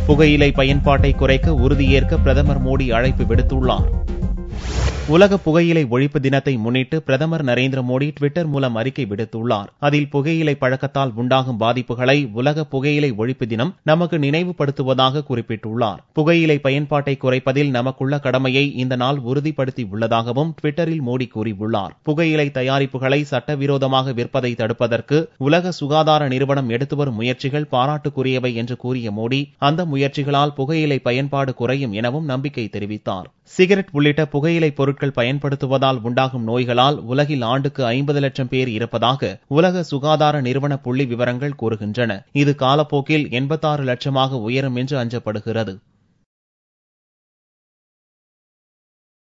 புகையிலை பயன்பாட்டை குறைக்க உறுதியேற்க பிரதமர் மோடி அழைப்பு விடுத்துள்ளார் உலக புகையிலை ஒழிப்பு தினத்தை முன்னிட்டு பிரதமர் நரேந்திர மோடி டுவிட்டர் மூலம் அறிக்கை விடுத்துள்ளார் அதில் புகையிலை பழக்கத்தால் உண்டாகும் பாதிப்புகளை உலக புகையிலை ஒழிப்பு தினம் நமக்கு நினைவுபடுத்துவதாக குறிப்பிட்டுள்ளார் புகையிலை பயன்பாட்டை குறைப்பதில் நமக்குள்ள கடமையை இந்த நாள் உறுதிப்படுத்தி உள்ளதாகவும் டுவிட்டரில் மோடி கூறியுள்ளார் புகையிலை தயாரிப்புகளை சட்டவிரோதமாக விற்பதை தடுப்பதற்கு உலக சுகாதார நிறுவனம் எடுத்து வரும் முயற்சிகள் பாராட்டுக்குரியவை என்று கூறிய மோடி அந்த முயற்சிகளால் புகையிலை பயன்பாடு குறையும் எனவும் நம்பிக்கை தெரிவித்தார் சிகரெட் உள்ளிட்ட புகையிலை பொருட்கள் பயன்படுத்துவதால் உண்டாகும் நோய்களால் உலகில் ஆண்டுக்கு ஐம்பது லட்சம் பேர் இருப்பதாக உலக சுகாதார நிறுவன புள்ளி விவரங்கள் கூறுகின்றன இது காலப்போக்கில் எண்பத்தாறு லட்சமாக உயரும் என்று அஞ்சப்படுகிறது